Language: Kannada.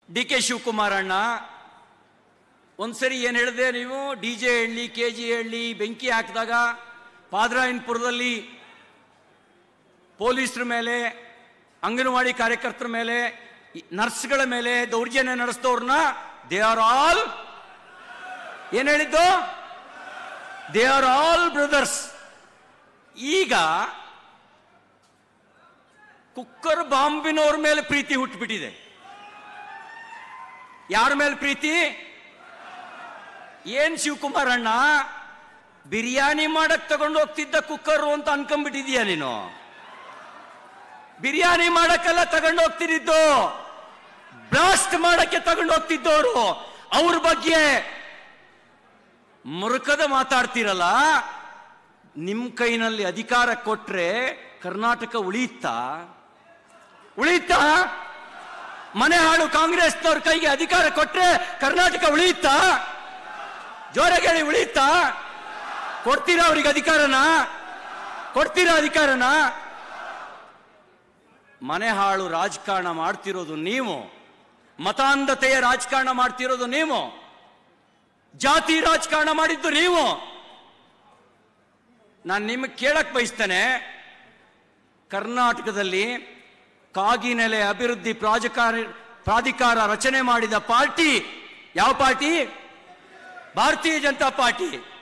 ಡಿ ಕೆ ಶಿವಕುಮಾರ್ ಅಣ್ಣ ಒಂದ್ಸರಿ ಏನು ಹೇಳಿದೆ ನೀವು ಡಿ ಜೆ ಹೇಳಿ ಕೆ ಜಿ ಹೇಳಿ ಬೆಂಕಿ ಹಾಕಿದಾಗ ಪಾದರಾಯನಪುರದಲ್ಲಿ ಪೊಲೀಸರ ಮೇಲೆ ಅಂಗನವಾಡಿ ಕಾರ್ಯಕರ್ತರ ಮೇಲೆ ಈ ನರ್ಸ್ಗಳ ಮೇಲೆ ದೌರ್ಜನ್ಯ ನಡೆಸಿದವ್ರನ್ನ ದೇ ಆರ್ ಆಲ್ ಏನ್ ಹೇಳಿದ್ದು ದೇ ಆರ್ ಆಲ್ ಬ್ರದರ್ಸ್ ಈಗ ಕುಕ್ಕರ್ ಬಾಂಬಿನವ್ರ ಮೇಲೆ ಪ್ರೀತಿ ಹುಟ್ಟುಬಿಟ್ಟಿದೆ ಯಾರ ಮೇಲೆ ಪ್ರೀತಿ ಏನ್ ಶಿವಕುಮಾರ್ ಅಣ್ಣ ಬಿರಿಯಾನಿ ಮಾಡಕ್ ತಗೊಂಡು ಹೋಗ್ತಿದ್ದ ಕುಕ್ಕರು ಅಂತ ಅನ್ಕೊಂಡ್ಬಿಟ್ಟಿದೀಯ ನೀನು ಬಿರಿಯಾನಿ ಮಾಡಕ್ಕೆಲ್ಲ ತಗೊಂಡು ಹೋಗ್ತಿದ್ದು ಬ್ಲಾಸ್ಟ್ ಮಾಡಕ್ಕೆ ತಗೊಂಡು ಹೋಗ್ತಿದ್ದವರು ಅವ್ರ ಬಗ್ಗೆ ಮುರುಕದ ಮಾತಾಡ್ತಿರಲ್ಲ ನಿಮ್ ಕೈನಲ್ಲಿ ಅಧಿಕಾರ ಕೊಟ್ರೆ ಕರ್ನಾಟಕ ಉಳಿಯುತ್ತಾ ಉಳಿಯುತ್ತಾ ಮನೆ ಹಾಳು ಕಾಂಗ್ರೆಸ್ನವ್ರ ಕೈಗೆ ಅಧಿಕಾರ ಕೊಟ್ರೆ ಕರ್ನಾಟಕ ಉಳಿಯುತ್ತಾ ಜೋರಾಗಿ ಹೇಳಿ ಉಳಿಯುತ್ತಾ ಕೊಡ್ತೀರಾ ಅವ್ರಿಗೆ ಅಧಿಕಾರನ ಕೊಡ್ತೀರಾ ಅಧಿಕಾರನ ಮನೆ ಹಾಳು ರಾಜಕಾರಣ ಮಾಡ್ತಿರೋದು ನೀವು ಮತಾಂಧತೆಯ ರಾಜಕಾರಣ ಮಾಡ್ತಿರೋದು ನೀವು ಜಾತಿ ರಾಜಕಾರಣ ಮಾಡಿದ್ದು ನೀವು ನಾನು ನಿಮಗೆ ಕೇಳಕ್ ಬಯಸ್ತೇನೆ ಕರ್ನಾಟಕದಲ್ಲಿ ಕಾಗಿನೆಲೆ ಅಭಿವೃದ್ಧಿ ಪ್ರಾಧಿಕಾರ ಪ್ರಾಧಿಕಾರ ರಚನೆ ಮಾಡಿದ ಪಾರ್ಟಿ ಯಾವ ಪಾರ್ಟಿ ಭಾರತೀಯ ಜನತಾ ಪಾರ್ಟಿ